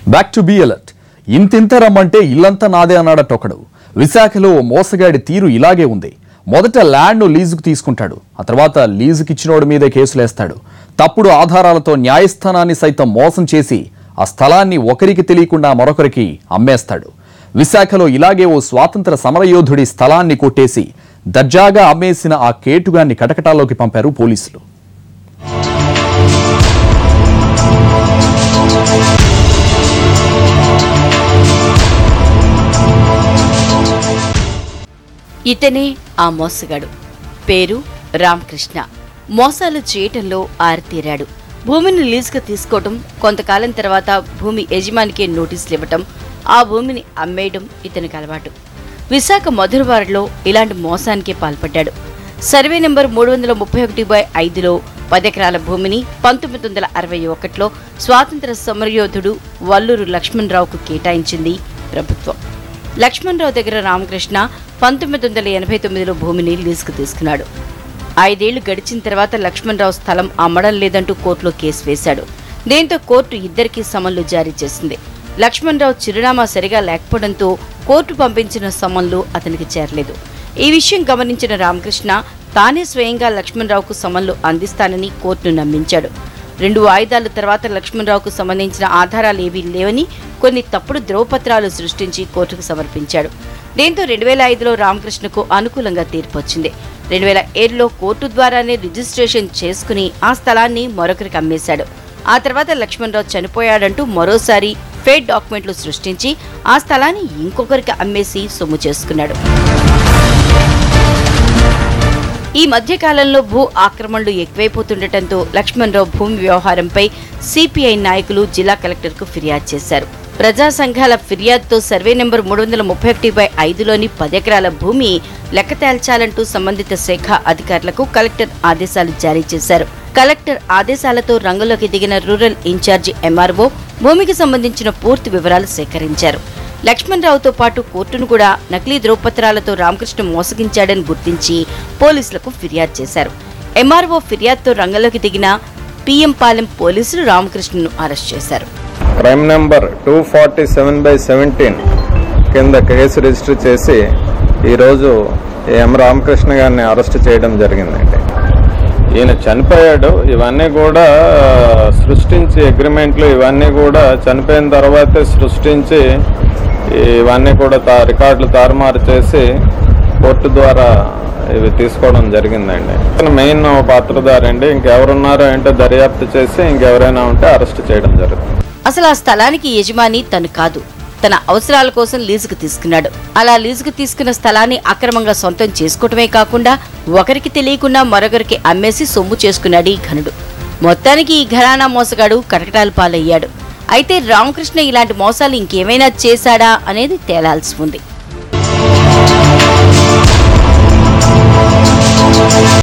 back to be alert ఇంతింత రమ్మంటే ఇల్లంతా నాదే అన్నాడట ఒకడు విశాఖలో ఓ మోసగాడి తీరు ఇలాగే ఉంది మొదట ల్యాండ్ను లీజుకు తీసుకుంటాడు ఆ తర్వాత లీజుకి ఇచ్చినోడి మీదే కేసులేస్తాడు తప్పుడు ఆధారాలతో న్యాయస్థానాన్ని సైతం మోసం చేసి ఆ స్థలాన్ని ఒకరికి తెలియకుండా మరొకరికి అమ్మేస్తాడు విశాఖలో ఇలాగే ఓ స్వాతంత్ర సమరయోధుడి స్థలాన్ని కొట్టేసి దర్జాగా అమ్మేసిన ఆ కేటుగాన్ని కటకటాల్లోకి పంపారు పోలీసులు ఇతనే ఆ మోసగాడు పేరు రామకృష్ణ మోసాలు చేయటంలో ఆరితీరాడు భూమిని లీజుగా తీసుకోవటం కొంతకాలం తర్వాత భూమి యజమానికి నోటీసులు ఇవ్వటం ఆ భూమిని అమ్మేయడం ఇతనికి అలవాటు విశాఖ మధురవాడలో ఇలాంటి మోసానికే పాల్పడ్డాడు సర్వే నెంబర్ మూడు వందల ముప్పై ఒకటి బై ఐదులో పదెకరాల భూమిని పంతొమ్మిది వందల అరవై ఒకటిలో స్వాతంత్ర సమరయోధుడు వల్లూరు లక్ష్మణరావుకు కేటాయించింది ప్రభుత్వం లక్ష్మణరావు దగ్గర రామకృష్ణ పంతొమ్మిది వందల ఎనభై తొమ్మిదిలో భూమిని లీజుకు తీసుకున్నాడు ఐదేళ్లు గడిచిన తర్వాత లక్ష్మణరావు స్థలం అమ్మడం లేదంటూ కోర్టులో కేసు వేశాడు దీంతో కోర్టు ఇద్దరికీ సమన్లు జారీ చేసింది లక్ష్మణరావు చిరునామా సరిగా లేకపోవడంతో కోర్టు పంపించిన సమన్లు అతనికి చేరలేదు ఈ విషయం గమనించిన రామకృష్ణ తానే స్వయంగా లక్ష్మణరావుకు సమన్లు అందిస్తానని కోర్టును నమ్మించాడు రెండు వాయిదాల తర్వాత లక్ష్మణరావుకు సంబంధించిన ఆధారాలు ఏవీ లేవని కొన్ని తప్పుడు ధ్రువపత్రాలు సృష్టించి కోర్టుకు సమర్పించాడు దీంతో రెండు వేల ఐదులో రామకృష్ణకు అనుకూలంగా తీర్పు వచ్చింది రెండు వేల ఏడులో కోర్టు ద్వారానే రిజిస్ట్రేషన్ చేసుకుని ఆ స్థలాన్ని మరొకరికి అమ్మేశాడు ఆ తర్వాత లక్ష్మణరావు చనిపోయాడంటూ మరోసారి ఫేక్ డాక్యుమెంట్లు సృష్టించి ఆ స్థలాన్ని ఇంకొకరికి అమ్మేసి సొమ్ము చేసుకున్నాడు ఈ మధ్య కాలంలో భూ ఆక్రమణలు ఎక్కువైపోతుండటంతో లక్ష్మణరావు భూమి వ్యవహారంపై సిపిఐ నాయకులు జిల్లా కలెక్టర్కు ఫిర్యాదు చేశారు ప్రజా సంఘాల ఫిర్యాదుతో సర్వే నెంబర్ మూడు వందల ముప్పై ఒకటి బై ఐదులోని పది ఎకరాల భూమి లెక్క తేల్చాలంటూ సంబంధిత శాఖ అధికారులకు కలెక్టర్ ఆదేశాలు జారీ చేశారు కలెక్టర్ ఆదేశాలతో రంగంలోకి దిగిన రూరల్ ఇన్ఛార్జి ఎంఆర్ఓ భూమికి సంబంధించిన పూర్తి వివరాలు సేకరించారు లక్ష్మణరావుతో పాటు కోర్టును కూడా నకిలీ ధ్రువపత్రాలతో రామకృష్ణ మోసగించాడని గుర్తించి పోలీసులకు ఫిర్యాదు చేశారు ఎంఆర్ఓ ఫిర్యాదుతో రంగంలోకి దిగిన పిఎం పాలెం పోలీసులు రామకృష్ణను అరెస్ట్ చేశారు crime number two forty seven by seventeen కింద కేసు రిజిస్టర్ చేసి ఈరోజు ఈ ఎం రామకృష్ణ గారిని అరెస్ట్ చేయడం జరిగిందండి ఈయన చనిపోయాడు ఇవన్నీ కూడా సృష్టించి అగ్రిమెంట్లు ఇవన్నీ కూడా చనిపోయిన తర్వాతే సృష్టించి ఇవన్నీ కూడా తా రికార్డులు తారుమారు చేసి కోర్టు ద్వారా ఇవి తీసుకోవడం జరిగిందండి ఇతను మెయిన్ పాత్రధారండి ఇంకెవరున్నారో ఏంటో దర్యాప్తు చేసి ఇంకెవరైనా ఉంటే అరెస్ట్ చేయడం జరుగుతుంది అసలు ఆ స్థలానికి యజమాని తను కాదు తన అవసరాల కోసం లీజుకు తీసుకున్నాడు అలా లీజుకు తీసుకున్న స్థలాన్ని అక్రమంగా సొంతం చేసుకోవటమే కాకుండా ఒకరికి తెలియకుండా మరొకరికి అమ్మేసి సొమ్ము చేసుకున్నాడు ఈ ఘనుడు మొత్తానికి ఈ ఘరానా మోసగాడు కటకటాల పాలయ్యాడు అయితే రామకృష్ణ ఇలాంటి మోసాలు ఇంకేమైనా చేశాడా అనేది తేలాల్సి ఉంది